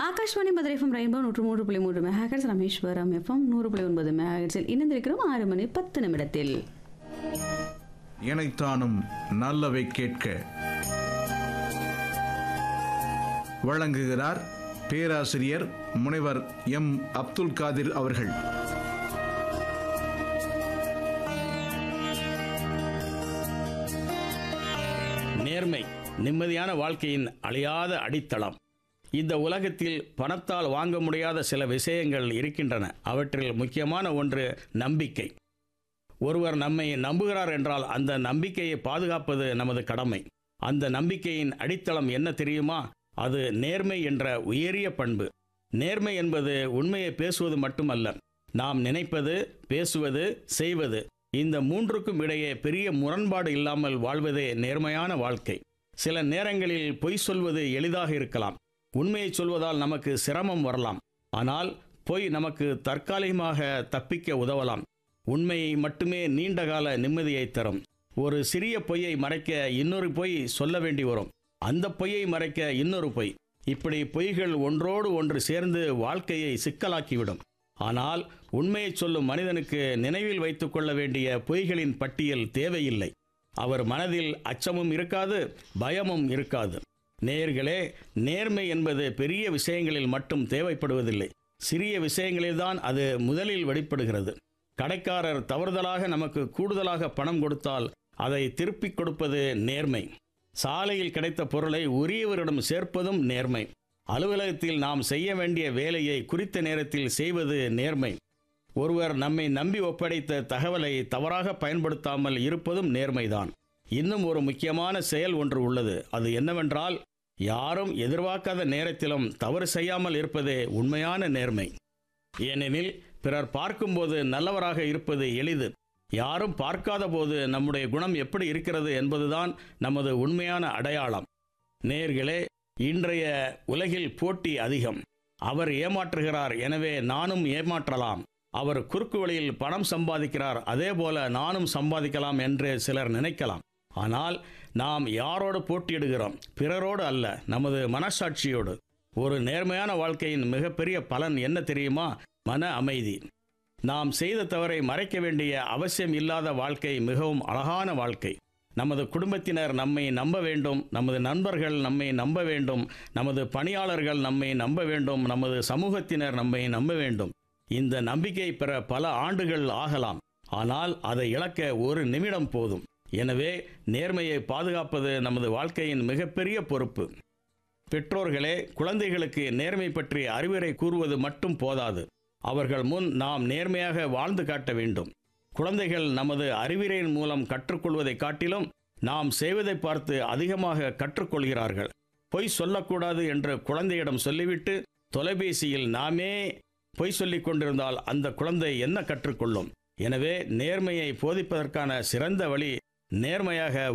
Akashvani Madurai FM rainbow நூற்று மூன்று புள்ளி மூன்று மெகாஹெட்ஸ் ராமேஸ்வரம் எஃப்எம் நூறு புள்ளி ஒன்பது மெகாஹெட்ஸில் இணைந்திருக்கிறோம் ஆறு மணி பத்து நிமிடத்தில் இணைத்தானும் நல்லவை கேட்க வழங்குகிறார் பேராசிரியர் முனைவர் எம் அப்துல் காதிர் அவர்கள் நேர்மை நிம்மதியான வாழ்க்கையின் அழியாத அடித்தளம் இந்த உலகத்தில் பணத்தால் வாங்க முடியாத சில விஷயங்கள் இருக்கின்றன அவற்றில் முக்கியமான ஒன்று நம்பிக்கை ஒருவர் நம்மை நம்புகிறார் என்றால் அந்த நம்பிக்கையை பாதுகாப்பது நமது கடமை அந்த நம்பிக்கையின் அடித்தளம் என்ன தெரியுமா அது நேர்மை என்ற உயரிய பண்பு நேர்மை என்பது உண்மையை பேசுவது மட்டுமல்ல நாம் நினைப்பது பேசுவது செய்வது இந்த மூன்றுக்கும் இடையே பெரிய முரண்பாடு இல்லாமல் வாழ்வதே நேர்மையான வாழ்க்கை சில நேரங்களில் பொய் சொல்வது எளிதாக இருக்கலாம் உண்மையை சொல்வதால் நமக்கு சிரமம் வரலாம் ஆனால் பொய் நமக்கு தற்காலிகமாக தப்பிக்க உதவலாம் உண்மையை மட்டுமே நீண்டகால நிம்மதியை தரும் ஒரு சிறிய பொய்யை மறைக்க இன்னொரு பொய் சொல்ல வேண்டி வரும் அந்த பொய்யை மறைக்க இன்னொரு பொய் இப்படி பொய்கள் ஒன்றோடு ஒன்று சேர்ந்து வாழ்க்கையை சிக்கலாக்கிவிடும் ஆனால் உண்மையை சொல்லும் மனிதனுக்கு நினைவில் வைத்துக் கொள்ள வேண்டிய பொய்களின் பட்டியல் தேவையில்லை அவர் மனதில் அச்சமும் இருக்காது பயமும் இருக்காது நேயர்களே நேர்மை என்பது பெரிய விஷயங்களில் மட்டும் தேவைப்படுவதில்லை சிறிய விஷயங்களில்தான் அது முதலில் வெளிப்படுகிறது கடைக்காரர் தவறுதலாக நமக்கு கூடுதலாக பணம் கொடுத்தால் அதை திருப்பிக் கொடுப்பது நேர்மை சாலையில் கிடைத்த பொருளை உரியவரிடம் சேர்ப்பதும் நேர்மை அலுவலகத்தில் நாம் செய்ய வேண்டிய வேலையை குறித்த நேரத்தில் செய்வது நேர்மை ஒருவர் நம்மை நம்பி ஒப்படைத்த தகவலை தவறாக பயன்படுத்தாமல் இருப்பதும் நேர்மைதான் இன்னும் ஒரு முக்கியமான செயல் ஒன்று உள்ளது அது என்னவென்றால் யாரும் எதிர்பார்க்காத நேரத்திலும் தவறு செய்யாமல் இருப்பதே உண்மையான நேர்மை ஏனெனில் பிறர் பார்க்கும்போது நல்லவராக இருப்பது எளிது யாரும் பார்க்காத போது நம்முடைய குணம் எப்படி இருக்கிறது என்பதுதான் நமது உண்மையான அடையாளம் நேர்களே இன்றைய உலகில் போட்டி அதிகம் அவர் ஏமாற்றுகிறார் எனவே நானும் ஏமாற்றலாம் அவர் குறுக்கு வழியில் பணம் சம்பாதிக்கிறார் அதே போல நானும் சம்பாதிக்கலாம் என்று சிலர் நினைக்கலாம் ஆனால் நாம் யாரோடு போட்டியிடுகிறோம் பிறரோடு அல்ல நமது மனசாட்சியோடு ஒரு நேர்மையான வாழ்க்கையின் மிகப்பெரிய பலன் என்ன தெரியுமா மன அமைதி நாம் செய்த தவறை மறைக்க வேண்டிய அவசியம் இல்லாத வாழ்க்கை மிகவும் அழகான வாழ்க்கை நமது குடும்பத்தினர் நம்மை நம்ப வேண்டும் நமது நண்பர்கள் நம்மை நம்ப வேண்டும் நமது பணியாளர்கள் நம்மை நம்ப வேண்டும் நமது சமூகத்தினர் நம்மை நம்ப வேண்டும் இந்த நம்பிக்கை பெற பல ஆண்டுகள் ஆகலாம் ஆனால் அதை இழக்க ஒரு நிமிடம் போதும் எனவே நேர்மையை பாதுகாப்பது நமது வாழ்க்கையின் மிகப்பெரிய பொறுப்பு பெற்றோர்களே குழந்தைகளுக்கு நேர்மை பற்றி அறிவுரை கூறுவது மட்டும் போதாது அவர்கள் முன் நாம் நேர்மையாக வாழ்ந்து காட்ட வேண்டும் குழந்தைகள் நமது அறிவுரையின் மூலம் கற்றுக்கொள்வதை காட்டிலும் நாம் செய்வதை பார்த்து அதிகமாக கற்றுக்கொள்கிறார்கள் பொய் சொல்லக்கூடாது என்று குழந்தையிடம் சொல்லிவிட்டு தொலைபேசியில் நாமே பொய் சொல்லிக் கொண்டிருந்தால் அந்த குழந்தை என்ன கற்றுக்கொள்ளும் எனவே நேர்மையை போதிப்பதற்கான சிறந்த வழி நேர்மையாக